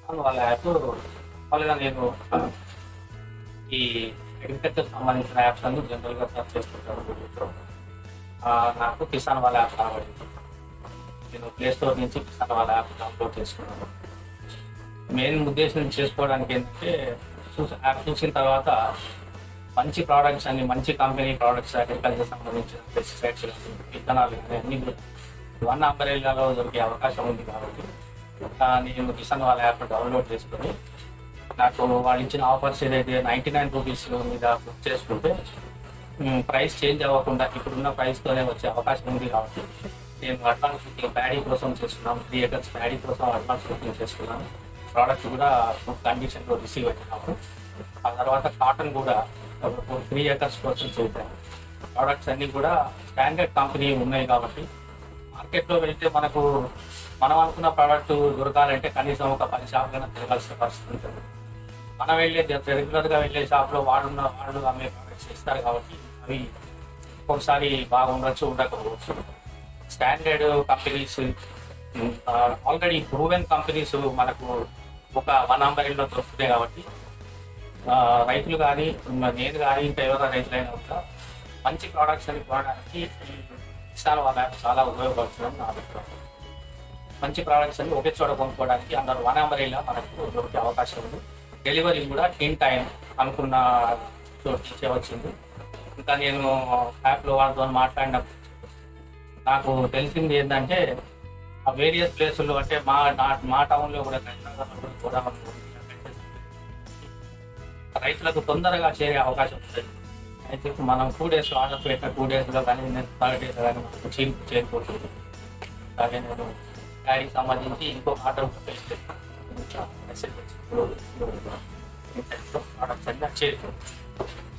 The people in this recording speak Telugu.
కిసాన్ వాళ్ళ యాప్ వాళ్ళగా నేను ఈ అగ్రికల్చర్ సంబంధించిన యాప్స్ అన్ని జనరల్గా సర్చ్ చేస్తుంటాను గూగుల్లో ఆ, నాకు కిసాన్ వాళ్ళ యాప్ కనబడింది నేను ప్లే స్టోర్ నుంచి కిసాన్ వాళ్ళ యాప్ డౌన్లోడ్ చేసుకున్నాను మెయిన్ ఉద్దేశం చేసుకోవడానికి ఏంటంటే చూసి యాప్ చూసిన తర్వాత మంచి ప్రోడక్ట్స్ అన్ని మంచి కంపెనీ ప్రోడక్ట్స్ అగ్రికల్చర్ సంబంధించిన పెస్టిసైడ్స్ విత్తనాలు కానీ అన్ని కూడా వన్ అంబరేలాలో దొరికే అవకాశం ఉంది కాబట్టి ఆ, నేను కిసాన్ వాళ్ళ యాప్ డౌన్లోడ్ చేసుకొని నాకు వాళ్ళు ఇచ్చిన ఆఫర్స్ ఏదైతే నైంటీ నైన్ రూపీస్ మీద బుక్ చేసుకుంటే ప్రైస్ చేంజ్ అవ్వకుండా ఇప్పుడున్న ప్రైస్తోనే వచ్చే అవకాశం ఉంది కాబట్టి నేను అడ్వాన్స్ బుకింగ్ ప్యాడీ కోసం చేసుకున్నాను త్రీ ఎకర్స్ ప్యాడీ కోసం అడ్వాన్స్ బుకింగ్ చేసుకున్నాను ప్రోడక్ట్ కూడా గుడ్ కండిషన్లో రిసీవ్ అయినాము ఆ తర్వాత కాటన్ కూడా త్రీ ఎకర్స్ కోసం చేశాను ప్రోడక్ట్స్ అన్ని కూడా స్టాండర్డ్ కంపెనీ ఉన్నాయి కాబట్టి మార్కెట్లో వెళ్తే మనకు మనం అనుకున్న ప్రోడక్ట్ దొరకాలంటే కనీసం ఒక పది షాపులైనా తిరగాల్సిన పరిస్థితి ఉంటుంది మనం వెళ్ళే రెగ్యులర్ గా వెళ్ళే షాప్ లో వాడున్న వాళ్ళు అమ్మే ప్రోడక్ట్స్ ఇస్తారు కాబట్టి అవి ఒకసారి బాగుండొచ్చు ఉండకపోవచ్చు standard companies already proven companies మనకు ఒక వన్ అంబరీలో దొరుకుతాయి కాబట్టి ఆ, రైతులు కానీ నేను కానీ ఇంకా ఎవరైనా రైతులైనా కూడా మంచి ప్రోడక్ట్స్ అని కొనడానికి ఈ కిసాన్ వాళ్ళ యాప్ చాలా ఉపయోగపడుతుందని నా అభిప్రాయం మంచి ప్రోడక్ట్స్ అని ఒకే చోట కొనుక్కోవడానికి అందరు వన్ అంబరీలా మనకు దొరికే అవకాశం ఉంది డెలివరీ కూడా ఇన్ టైం అనుకున్న చోటు నుంచే వచ్చింది ఇంకా నేను యాప్లో వాళ్ళతో మాట్లాడినప్పుడు నాకు తెలిసింది ఏంటంటే ఆ వేరియస్ ప్లేసుల్లో అంటే మా నా- మా టౌన్లో కూడా కరీంనగర్లో కూడా గోదావరి ఉంది. రైతులకు తొందరగా చేరే అవకాశం ఉంటుంది అయితే మనం టూ డేస్ ఆర్డర్ పెట్టిన టూ డేస్లో కానీ థర్డ్ డేస్ కానీ మనకు చీ- చేరిపోతుంది అలాగే నేను డాడీకి సంబంధించి ఇంకో ఆర్డర్ పెట్టి మెసేజ్ వచ్చింది ఆర్డర్స్ అన్నీ చేరిపోతుంది